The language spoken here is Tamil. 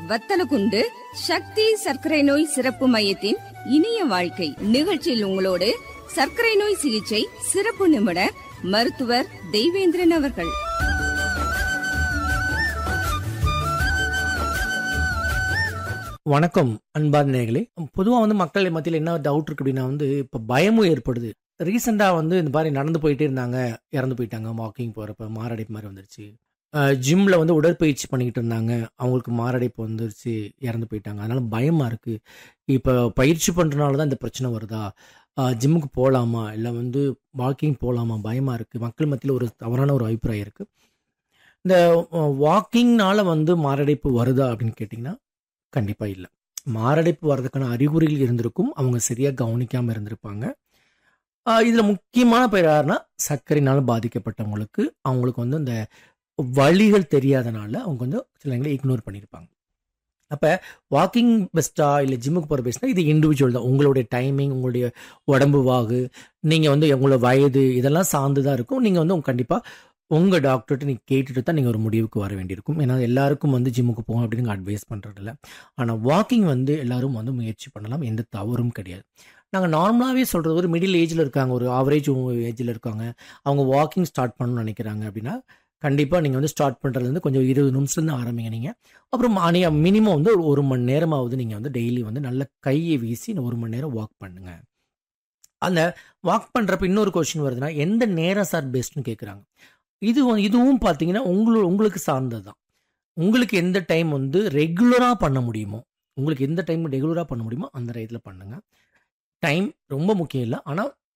வத்தலகுண்டு சக்தி சர்க்கரை நோய் சிறப்பு மையத்தின் இனிய வாழ்க்கை நிகழ்ச்சியில் உங்களோடு சர்க்கரை நோய் சிகிச்சை சிறப்பு நிபுணர் மருத்துவர் தெய்வேந்திரன் அவர்கள் வணக்கம் அன்பார்ந்த நேயர்களே பொதுவாக வந்து மக்கள் மத்தியில் என்ன டவுட் இருக்கு அப்படின்னா வந்து இப்போ பயமும் ஏற்படுது ரீசெண்டாக வந்து இந்த மாதிரி நடந்து போயிட்டே இருந்தாங்க இறந்து போயிட்டாங்க வாக்கிங் போகிறப்ப மாரடைப்பு மாதிரி வந்துருச்சு ஜிம்மில் வந்து உடற்பயிற்சி பண்ணிக்கிட்டு இருந்தாங்க அவங்களுக்கு மாரடைப்பு வந்துருச்சு இறந்து போயிட்டாங்க அதனால பயமாக இருக்குது இப்போ பயிற்சி பண்ணுறனால தான் இந்த பிரச்சனை வருதா ஜிம்முக்கு போகலாமா இல்லை வந்து வாக்கிங் போகலாமா பயமாக இருக்குது மக்கள் மத்தியில் ஒரு தவறான ஒரு அபிப்பிராயம் இருக்குது இந்த வாக்கிங்னால வந்து மாரடைப்பு வருதா அப்படின்னு கேட்டிங்கன்னா கண்டிப்பாக இல்லை மாரடைப்பு வர்றதுக்கான அறிகுறிகள் இருந்திருக்கும் அவங்க சரியாக கவனிக்காமல் இருந்திருப்பாங்க இதில் முக்கியமான பேர் யாருன்னா சர்க்கரைனால பாதிக்கப்பட்டவங்களுக்கு அவங்களுக்கு வந்து இந்த வழிகள் தெரியாதனால அவங்க வந்து சிலங்களை இக்னோர் பண்ணியிருப்பாங்க அப்போ வாக்கிங் பெஸ்ட்டா இல்லை ஜிம்முக்கு போகிற பெஸ்ட்னா இது இண்டிவிஜுவல் தான் உங்களுடைய டைமிங் உங்களுடைய உடம்பு வாகு நீங்கள் வந்து உங்களோட வயது இதெல்லாம் சார்ந்து தான் இருக்கும் நீங்கள் வந்து கண்டிப்பாக உங்கள் டாக்டர்கிட்ட நீங்கள் கேட்டுட்டு தான் நீங்கள் ஒரு முடிவுக்கு வர வேண்டியிருக்கும் ஏன்னா எல்லாருக்கும் வந்து ஜிம்முக்கு போகும் அப்படின்னு அட்வைஸ் பண்ணுறதில்ல ஆனால் வாக்கிங் வந்து எல்லாரும் வந்து முயற்சி பண்ணலாம் எந்த தவறும் கிடையாது நாங்கள் நார்மலாகவே சொல்கிறது ஒரு மிடில் ஏஜில் இருக்காங்க ஒரு ஆவரேஜ் ஏஜில் இருக்காங்க அவங்க வாக்கிங் ஸ்டார்ட் பண்ணணும்னு நினைக்கிறாங்க அப்படின்னா கண்டிப்பாக நீங்கள் வந்து ஸ்டார்ட் பண்ணுறதுலேருந்து கொஞ்சம் இருபது நிமிஷத்துலேருந்து ஆரம்பிங்க நீங்கள் அப்புறம் நீங்கள் மினிமம் வந்து ஒரு ஒரு மணி நேரமாவது நீங்கள் வந்து டெய்லி வந்து நல்ல கையை வீசி ஒரு மணி நேரம் வாக் பண்ணுங்கள் அந்த வாக் பண்ணுறப்ப இன்னொரு கொஸ்டின் வருதுன்னா எந்த நேரம் சார் பெஸ்ட்னு கேட்குறாங்க இது இதுவும் பார்த்தீங்கன்னா உங்களு உங்களுக்கு சார்ந்தது தான் உங்களுக்கு எந்த டைம் வந்து ரெகுலராக பண்ண முடியுமோ உங்களுக்கு எந்த டைம் ரெகுலராக பண்ண முடியுமோ அந்த டயத்தில் பண்ணுங்கள் டைம் ரொம்ப முக்கியம் இல்லை ஆனால்